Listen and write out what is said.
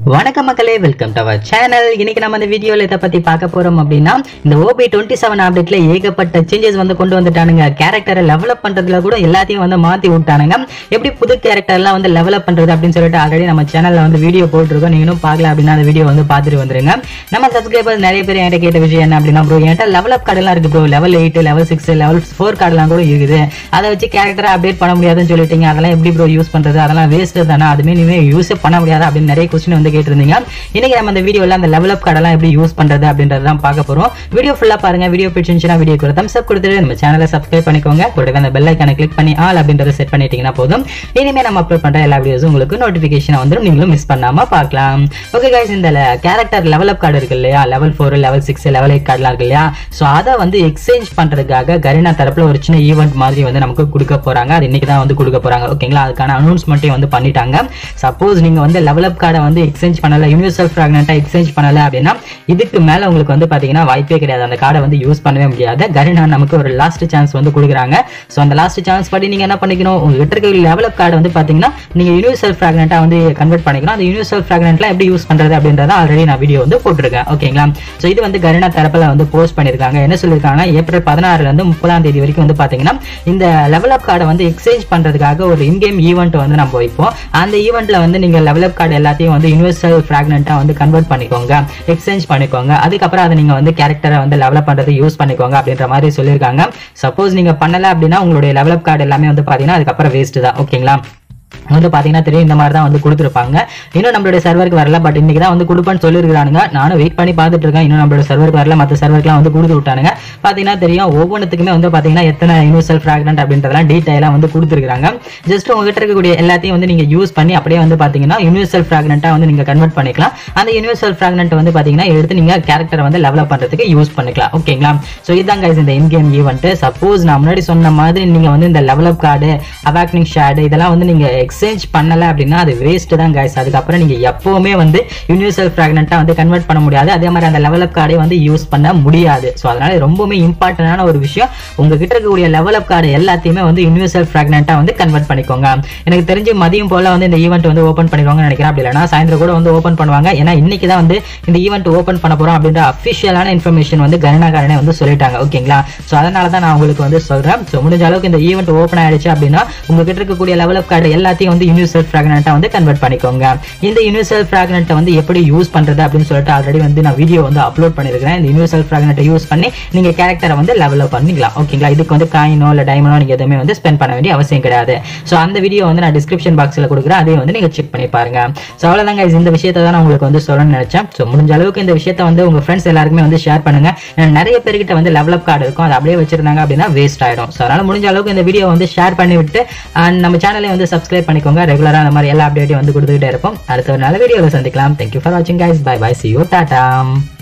வணக்கம் மக்களே welcome to our channel இன்னைக்கு நம்ம இந்த வீடியோல இதை பத்தி பார்க்க போறோம் அப்படின்னா இந்த ஓபி டுவெண்ட்டி செவன் அப்டேட்ல ஏகப்பட்ட சேஞ்சஸ் வந்து கொண்டு வந்துட்டானுங்க கேரக்டரை டெவலப் பண்றதுல கூட எல்லாத்தையும் வந்து மாத்தி விட்டானுங்க எப்படி புது கேரக்டர் எல்லாம் வந்து டெவலப் பண்றது அப்படின்னு சொல்லிட்டு ஆல்ரெடி நம்ம சேனல்ல வந்து வீடியோ போட்டிருக்கோம் நீங்க இன்னும் பார்க்கல அப்படின்னா அந்த வீடியோ வந்து பார்த்துட்டு வந்துருங்க நம்ம சப்ஸ்கிரைபர்ஸ் நிறைய பேர் என்கிட்ட கேட்ட விஷயம் என்ன அப்படின்னா ப்ரோ என்கிட்ட லெவல் அப் கார்டு எல்லாம் இருக்கு bro level eight level six level four கார்டுலாம் கூட இருக்குது அதை வச்சு கேரக்டரை அப்டேட் பண்ண முடியாதுன்னு சொல்லிட்டீங்க அதெல்லாம் எப்படி ப்ரோ யூஸ் பண்றது அதெல்லாம் வேஸ்ட் தானே அதுமே நீங்க யூஸே பண்ண முடியாது அப்படின்னு நிறைய கொஸ்டின் வந்து கேட்டிருந்தீங்க இன்னைக்கு நம்ம இந்த வீடியோல அந்த லெவல் அப் கார்டெல்லாம் எப்படி யூஸ் பண்றது அப்படின்றத தான் பார்க்க போறோம் வீடியோ ஃபுல்லா பாருங்க வீடியோ பிடிச்சிருந்துச்சுன்னா வீடியோ கூட தம்ஸ் அப் கொடுத்துட்டு நம்ம சேனலை சப்ஸ்கிரைப் பண்ணிக்கோங்க கூடவே அந்த பெல் ஐக்கானை கிளிக் பண்ணி ஆல் அப்படின்றத செட் பண்ணிட்டீங்கன்னா போதும் இனிமே நம்ம அப்லோட் பண்ற எல்லா வீடியோஸும் உங்களுக்கு நோட்டிபிகேஷன் வந்துடும் நீங்களும் மிஸ் பண்ணாம பார்க்கலாம் ஓகே கைஸ் இந்த கேரக்டர் லெவல் அப் கார்டு இருக்கு இல்லையா level four level six level eight கார்டுலாம் இருக்கு இல்லையா ஸோ அதை வந்து எக்ஸ்சேஞ்ச் பண்றதுக்காக கரினா தரப்புல ஒரு சின்ன ஈவெண்ட் மாதிரி வந்து நமக்கு கொடுக்க போறாங்க அது இன்னைக்கு தான் வந்து கொடுக்க போறாங்க ஓகேங்களா அதுக்கான அனௌன்ஸ்மெண்ட்டையும் வந்து பண்ணிட்டாங்க சப்போஸ் நீங்க வந்து லெவல் அப் கார்டை வந்து எக்ஸ்சேஞ்ச் பண்ணல யூனிவர்சல் ஃபிராக்னண்டா எக்ஸ்சேஞ்ச் பண்ணல அப்படின்னா இதுக்கு மேல உங்களுக்கு வந்து பாத்தீங்கன்னா வாய்ப்பே கிடையாது அந்த கார்டை வந்து யூஸ் பண்ணவே முடியாது கரினா நமக்கு ஒரு லாஸ்ட் சான்ஸ் வந்து கொடுக்குறாங்க ஸோ அந்த லாஸ்ட் சான்ஸ் படி நீங்க என்ன பண்ணிக்கணும் உங்ககிட்ட இருக்க லெவல் அப் கார்டு வந்து பாத்தீங்கன்னா நீங்க யூனிவர்சல் ஃபிராக்னண்டா வந்து கன்வெர்ட் பண்ணிக்கணும் அந்த யூனிவர்சல் ஃபிராக்னண்ட்லாம் எப்படி யூஸ் பண்றது அப்படின்றத ஆல்ரெடி நான் வீடியோ வந்து போட்டிருக்கேன் ஓகேங்களா ஸோ இது வந்து கரினா தரப்புல வந்து போஸ்ட் பண்ணிருக்காங்க என்ன சொல்லியிருக்காங்கன்னா ஏப்ரல் பதினாறுல இருந்து முப்பதாம் தேதி வரைக்கும் வந்து பாத்தீங்கன்னா இந்த லெவல் அப் கார்டை வந்து எக்ஸ்சேஞ்ச் பண்றதுக்காக ஒரு இன்கேம் ஈவெண்ட் வந்து நம்ம வைப்போம் அந்த ஈவெண்ட்ல வந்து நீங்க லெவல் அப் கார்டு எல்லாத்தையும் வந்து யூனிவர்சல் ஃபிராக்னண்டா வந்து கன்வெர்ட் பண்ணிக்கோங்க எக்ஸ்சேஞ்ச் பண்ணிக்கோங்க அதுக்கப்புறம் அதை நீங்க வந்து கேரக்டரை வந்து டெவலப் பண்றது யூஸ் பண்ணிக்கோங்க அப்படின்ற மாதிரி சொல்லியிருக்காங்க சப்போஸ் நீங்க பண்ணல அப்படின்னா உங்களுடைய லெவல் அப் கார்டு எல்லாமே வந்து பாத்தீங்கன்னா அதுக்கப்புறம் வேஸ்ட் தான் ஓகேங்களா வந்து பாத்தீங்கன்னா தெரியும் இந்த மாதிரி தான் வந்து கொடுத்துருப்பாங்க இன்னும் நம்மளுடைய சர்வருக்கு வரல பட் இன்னைக்கு தான் வந்து கொடுப்பேன்னு சொல்லியிருக்கானுங்க நானும் வெயிட் பண்ணி பார்த்துட்டு இருக்கேன் இன்னும் நம்மளோட சர்வருக்கு வரல மற்ற சர்வருக்குலாம் வந்து கொடுத்து விட்டானுங்க பாத்தீங்கன்னா தெரியும் ஒவ்வொன்றுத்துக்குமே வந்து பாத்தீங்கன்னா எத்தனை யூனிவர்சல் ஃபிராக்னன்ட் அப்படின்றதெல்லாம் டீட்டெயிலாக வந்து கொடுத்துருக்காங்க ஜஸ்ட் உங்ககிட்ட இருக்கக்கூடிய எல்லாத்தையும் வந்து நீங்க யூஸ் பண்ணி அப்படியே வந்து பாத்தீங்கன்னா யூனிவர்சல் ஃபிராக்னண்டா வந்து நீங்க கன்வெர்ட் பண்ணிக்கலாம் அந்த யூனிவர்சல் ஃபிராக்னன்ட் வந்து பாத்தீங்கன்னா எடுத்து நீங்க கேரக்டரை வந்து டெவலப் பண்றதுக்கு யூஸ் பண்ணிக்கலாம் ஓகேங்களா ஸோ இதான் guys இந்த இன் கேம் ஈவெண்ட் சப்போஸ் நான் முன்னாடி சொன்ன மாதிரி நீங்க வந்து இந்த லெவலப் கார்டு அவாக்னிங் ஷேடு இதெல்லாம் வந்து நீங்க எக்ஸ்சேஞ்ச் பண்ணல அப்படின்னா அது வேஸ்ட் தான் கைஸ் அதுக்கப்புறம் நீங்க எப்பவுமே வந்து யூனிவர்சல் ஃபிராக்னண்டா வந்து கன்வெர்ட் பண்ண முடியாது அதே மாதிரி அந்த லெவல் அப் கார்டை வந்து யூஸ் பண்ண முடியாது ஸோ அதனால இது ரொம்பவுமே இம்பார்ட்டன்டான ஒரு விஷயம் உங்ககிட்ட இருக்கக்கூடிய லெவல் அப் கார்டு எல்லாத்தையுமே வந்து யூனிவர்சல் ஃபிராக்னண்டா வந்து கன்வெர்ட் பண்ணிக்கோங்க எனக்கு தெரிஞ்சு மதியம் போல வந்து இந்த ஈவெண்ட் வந்து ஓப்பன் பண்ணிடுவாங்கன்னு நினைக்கிறேன் அப்படி இல்லைனா சாயந்தரம் கூட வந்து ஓப்பன் பண்ணுவாங்க ஏன்னா இன்னைக்கு தான் வந்து இந்த ஈவெண்ட் ஓப்பன் பண்ண போறோம் அப்படின்ற அஃபிஷியலான இன்ஃபர்மேஷன் வந்து கருணாகரனே வந்து சொல்லிட்டாங்க ஓகேங்களா ஸோ அதனால தான் நான் உங்களுக்கு வந்து சொல்றேன் ஸோ முடிஞ்ச அளவுக்கு இந்த ஈவெண்ட் ஓப்பன் ஆயிடுச்சு அப்படின்னா உங்ககிட்ட இருக்கக்கூடிய லெவல் அப் கார்டு எல்லாத்தையும் வந்து யூனிவர்சல் ஃபிராக்னண்டா வந்து கன்வெர்ட் பண்ணிக்கோங்க இந்த யூனிவர்சல் ஃபிராக்னட்டை வந்து எப்படி யூஸ் பண்றது அப்படின்னு சொல்லிட்டு ஆல்ரெடி வந்து நான் வீடியோ வந்து அப்லோட் பண்ணிருக்கேன் இந்த யூனிவர்சல் ஃபிராக்னட்டை யூஸ் பண்ணி நீங்க கேரக்டரை வந்து லெவல் அப் பண்ணிக்கலாம் ஓகேங்களா இதுக்கு வந்து காயினோ இல்ல டைமண்டோ நீங்க எதுவுமே வந்து ஸ்பெண்ட் பண்ண வேண்டிய அவசியம் கிடையாது ஸோ அந்த வீடியோ வந்து நான் டிஸ்கிரிப்ஷன் பாக்ஸ்ல கொடுக்குறேன் அதையும் வந்து நீங்க செக் பண்ணி பாருங்க ஸோ அவ்வளோதான் guys இந்த விஷயத்தை தான் நான் உங்களுக்கு வந்து சொல்லணும்னு நினைச்சேன் ஸோ முடிஞ்ச அளவுக்கு இந்த விஷயத்தை வந்து உங்க ஃப்ரெண்ட்ஸ் எல்லாருக்குமே வந்து ஷேர் பண்ணுங்க ஏன்னா நிறைய பேர்கிட்ட வந்து லெவல் அப் கார்டு இருக்கும் அதை அப்படியே வச்சிருந்தாங்க அப்படின்னா வேஸ்ட் ஆயிடும் ஸோ அதனால முடிஞ்ச அளவுக்கு இந்த வீடியோ வந்து ஷேர் பண்ணி விட்டு and நம்ம சேனலை வந்து சப்ஸ்கிரைப் பண்ணிக்கோங்க ரெகுலரா அந்த மாதிரி எல்லா அப்டேட்டையும் வந்து கொடுத்துக்கிட்டே இருப்போம் அடுத்த ஒரு நல்ல வீடியோவில் சந்திக்கலாம் தேங்க்யூ ஃபார் வாட்சிங் guys bye bye see you Tata